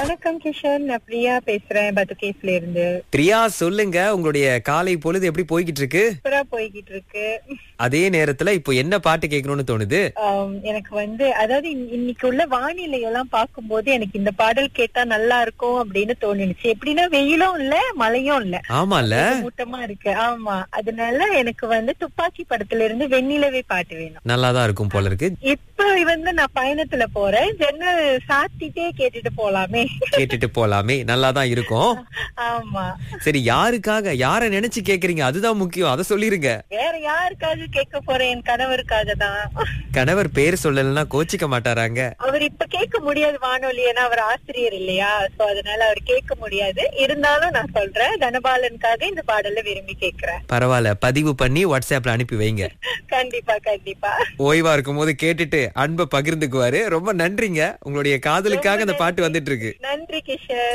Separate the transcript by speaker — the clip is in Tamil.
Speaker 1: வணக்கம் கிஷன் நான் பிரியா பேசுறேன் பத்துகேஸ்ல இருந்து
Speaker 2: பிரியா சொல்லுங்க உங்களுடைய காலை பொழுது எப்படி போய்கிட்டு இருக்கு
Speaker 1: சூப்பரா போய்கிட்டு இருக்கு
Speaker 2: அதே நேரத்துல இப்போ என்ன பாட்டு கேட்கணும்னு தோணுது
Speaker 1: ஆம், எனக்கு வந்து அதாவது இன்- இன்னைக்கு உள்ள வானிலை எல்லாம் பார்க்கும்போது எனக்கு இந்த பாடல் கேட்டா நல்லா இருக்கும் அப்படின்னு தோணுச்சு எப்படின்னா வெயிலும் இல்ல மழையும் இல்ல
Speaker 2: ஆமால
Speaker 1: மூட்டமா இருக்கு ஆமா அதனால எனக்கு வந்து துப்பாக்கி படத்துல இருந்து வெண்ணிலவே பாட்டு வேணும்
Speaker 2: நல்லாதான் இருக்கும் போல இருக்கு
Speaker 1: இப்ப வந்து நான் பயணத்துல போறேன் ஜன்னல் சாத்திட்டே கேட்டுட்டு போலாமே
Speaker 2: கேட்டுட்டு போலாமே நல்லாதான் இருக்கும்
Speaker 1: ஆமா
Speaker 2: சரி யாருக்காக யார நினைச்சு கேக்குறீங்க அதுதான் முக்கியம் அதை சொல்லிருங்க
Speaker 1: வேற யாருக்காக கேட்க போறேன் என் கணவருக்காக தான்
Speaker 2: கணவர் பேர் சொல்லலைன்னா கோச்சிக்க மாட்டாராங்க
Speaker 1: அவர் இப்ப கேட்க முடியாது வானொலி ஏன்னா அவர் ஆசிரியர் இல்லையா சோ அதனால அவர் கேட்க முடியாது இருந்தாலும் நான் சொல்றேன் தனபாலனுக்காக இந்த பாடலை விரும்பி கேக்குறேன்
Speaker 2: பரவாயில்ல பதிவு பண்ணி வாட்ஸ்அப்ல அனுப்பி வைங்க
Speaker 1: கண்டிப்பா கண்டிப்பா
Speaker 2: ஓய்வா இருக்கும் போது கேட்டுட்டு அன்பை பகிர்ந்துக்குவாரு ரொம்ப நன்றிங்க உங்களுடைய காதலுக்காக அந்த பாட்டு வந்துட்டு இருக்கு
Speaker 1: நன்றி கிஷன்